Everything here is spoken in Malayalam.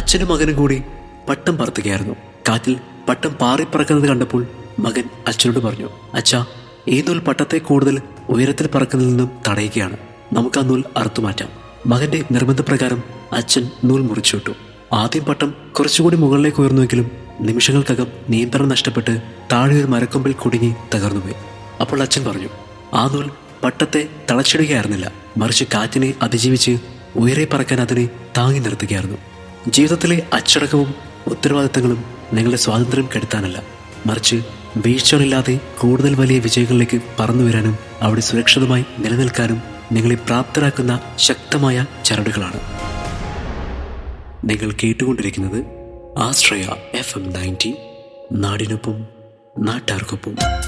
അച്ഛനും മകനും കൂടി പട്ടം പറത്തുകയായിരുന്നു കാറ്റിൽ പട്ടം പാറിപ്പറക്കുന്നത് കണ്ടപ്പോൾ മകൻ അച്ഛനോട് പറഞ്ഞു അച്ഛാ ഈ നൂൽ പട്ടത്തെ കൂടുതൽ ഉയരത്തിൽ പറക്കുന്നതിൽ നിന്നും തടയുകയാണ് നമുക്ക് ആ നൂൽ അറുത്തുമാറ്റാം മകന്റെ നിർബന്ധപ്രകാരം അച്ഛൻ നൂൽ മുറിച്ചുവിട്ടു ആദ്യം പട്ടം കുറച്ചുകൂടി മുകളിലേക്ക് ഉയർന്നുവെങ്കിലും നിമിഷങ്ങൾക്കകം നിയന്ത്രണം നഷ്ടപ്പെട്ട് താഴെ ഒരു മരക്കൊമ്പിൽ കുടുങ്ങി തകർന്നുപോയി അപ്പോൾ അച്ഛൻ പറഞ്ഞു ആ നൂൽ പട്ടത്തെ തളച്ചിടുകയായിരുന്നില്ല മറിച്ച് കാറ്റിനെ അതിജീവിച്ച് ഉയരെ പറക്കാൻ അതിനെ താങ്ങി നിർത്തുകയായിരുന്നു ജീവിതത്തിലെ അച്ചടക്കവും ഉത്തരവാദിത്തങ്ങളും നിങ്ങളുടെ സ്വാതന്ത്ര്യം കെടുത്താനല്ല മറിച്ച് വീഴ്ചകളില്ലാതെ കൂടുതൽ വലിയ വിജയങ്ങളിലേക്ക് പറന്നു വരാനും അവിടെ സുരക്ഷിതമായി നിലനിൽക്കാനും നിങ്ങളെ പ്രാപ്തരാക്കുന്ന ശക്തമായ ചരടുകളാണ് നിങ്ങൾ കേട്ടുകൊണ്ടിരിക്കുന്നത് ആശ്രയ എഫ് എം നയൻറ്റി നാടിനൊപ്പം നാട്ടാർക്കൊപ്പം